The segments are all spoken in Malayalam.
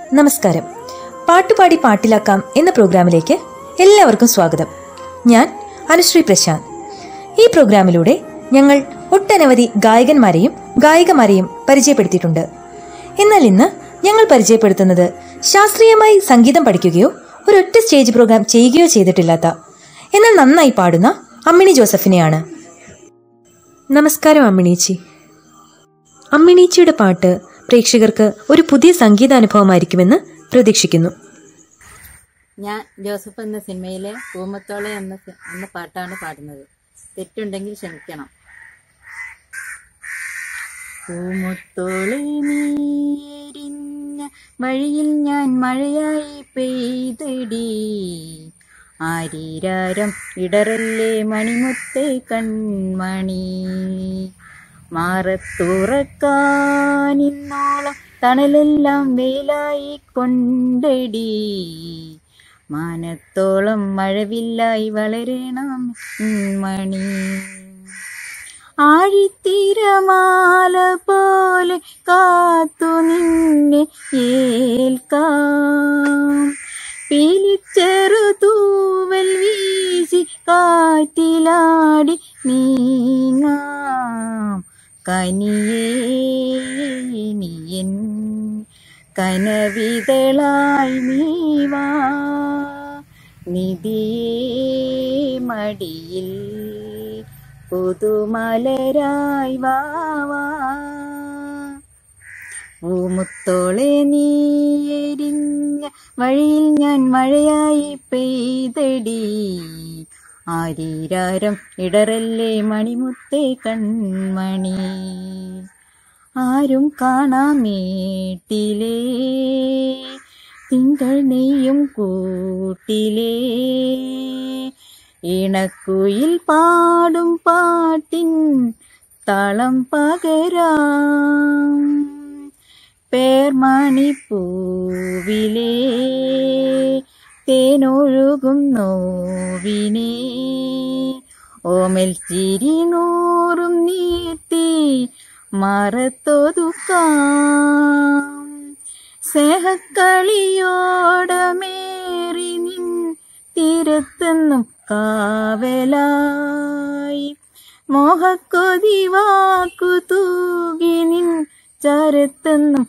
നമസ്കാരം പാട്ടുപാടി പാട്ടിലാക്കാം എന്ന പ്രോഗ്രാമിലേക്ക് എല്ലാവർക്കും സ്വാഗതം ഞാൻ അനുശ്രീ പ്രശാന്ത് ഈ പ്രോഗ്രാമിലൂടെ ഞങ്ങൾ ഒട്ടനവധി ഗായകന്മാരെയും ഗായികമാരെയും പരിചയപ്പെടുത്തിയിട്ടുണ്ട് എന്നാൽ ഇന്ന് ഞങ്ങൾ പരിചയപ്പെടുത്തുന്നത് ശാസ്ത്രീയമായി സംഗീതം പഠിക്കുകയോ ഒരൊറ്റ സ്റ്റേജ് പ്രോഗ്രാം ചെയ്യുകയോ ചെയ്തിട്ടില്ലാത്ത എന്നാൽ നന്നായി പാടുന്ന അമ്മിണി ജോസഫിനെയാണ് നമസ്കാരം അമ്മിണീച്ചി അമ്മിണീച്ചിയുടെ പാട്ട് പ്രേക്ഷകർക്ക് ഒരു പുതിയ സംഗീതാനുഭവമായിരിക്കുമെന്ന് പ്രതീക്ഷിക്കുന്നു ഞാൻ ജോസഫ് എന്ന സിനിമയിലെ പൂമത്തോളെ എന്ന സി- എന്ന പാട്ടാണ് പാടുന്നത് തെറ്റുണ്ടെങ്കിൽ ക്ഷമിക്കണം പൂമുത്തോളെ നീരിഞ്ഞ വഴിയിൽ ഞാൻ മഴയായി പെയ്തടി ആരീരാരം ഇടറല്ലേ മണിമുത്തേ കൺമണി മാറത്തുറക്കാനിന്നോളം തണലെല്ലാം വേലായി കൊണ്ടടി മാനത്തോളം മഴവില്ലായി വളരണം മണി ആഴിത്തിരമാല പോലെ കാത്തു നിന്നെ ഏൽക്കാം പീലിച്ചെറു തൂവൽ വീശി കാറ്റിലാടി നീങ്ങാം കനിയേ നീയൻ കനവിതളായി നീവാ നിധിയേ മടിയിൽ പുതുമലരായി വാവാ പൂമുത്തോളെ നീരിഞ്ഞ വഴിയിൽ ഞാൻ മഴയായി പെയ്തടി ആരീരാരം ഇടറല്ലേ മണിമുത്തേ കൺമണി ആരും കാണാമേട്ടിലേ തിങ്കൾ നെയ്യും കൂട്ടിലേ ഇണക്കുയിൽ പാടും പാട്ടിൻ തളം പകരാം പേർമണിപ്പൂവിലേ തേനൊഴുകും നോവിനെ ഓമൽ ചിരി നൂറും നീട്ടി മറത്തൊതുക്കാം സ്നേഹക്കളിയോടമേറി നിൻ തീരത്തെന്നും കാവലായി മോഹക്കൊതി വാക്കു തൂകി നിൻ ചരത്തെന്നും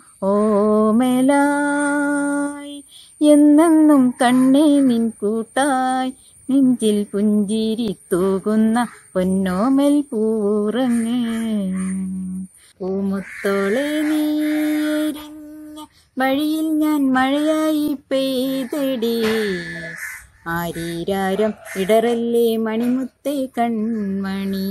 ഓമലായി എന്നെന്നും കണ്ണേ നിൻ കൂട്ടായി നെഞ്ചിൽ പുഞ്ചിരി തൂകുന്ന പൊന്നോമൽ പൂറങ്ങ് പൂമുത്തോളെ നീരിഞ്ഞ വഴിയിൽ ഞാൻ മഴയായി പെയ്തടി ആരീരാരം ഇടറല്ലേ മണിമുത്തേ കൺമണി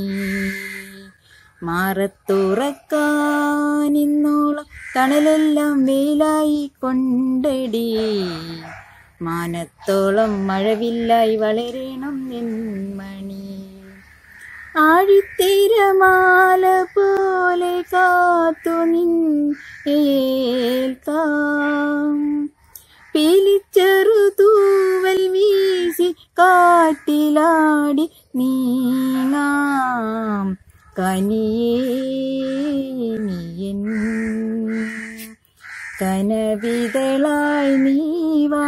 മാറത്തുറക്കാനിന്നോളം തണലെല്ലാം വേലായി കൊണ്ടടി മാനത്തോളം മഴവില്ലായി വളരണം നിന്മണി ആഴിത്തിരമാല പോലെ കാത്തു നിൻ ഏൽക്കാം പീലിച്ചെറു തൂവൽ വീശി കാറ്റിലാടി നീങ്ങാം കനിയേ നീയൻ കനവിതളായി നീവാ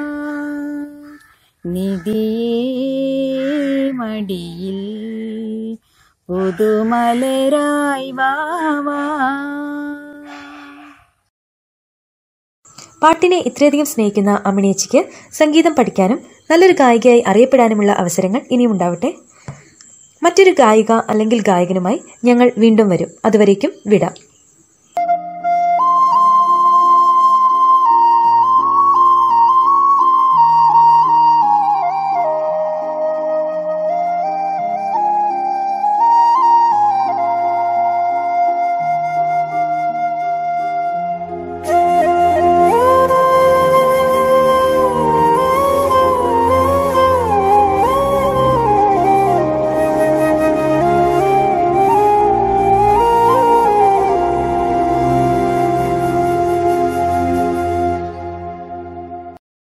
നിധിയേ മടിയിൽ പുതുമലരായി വാവാ പാട്ടിനെ ഇത്രയധികം സ്നേഹിക്കുന്ന അമ്മിണിയച്ചിക്ക് സംഗീതം പഠിക്കാനും നല്ലൊരു ഗായികയായി അറിയപ്പെടാനുമുള്ള അവസരങ്ങൾ ഇനിയും ഉണ്ടാവട്ടെ മറ്റൊരു ഗായിക അല്ലെങ്കിൽ ഗായകനുമായി ഞങ്ങൾ വീണ്ടും വരും അതുവരേക്കും വിടാം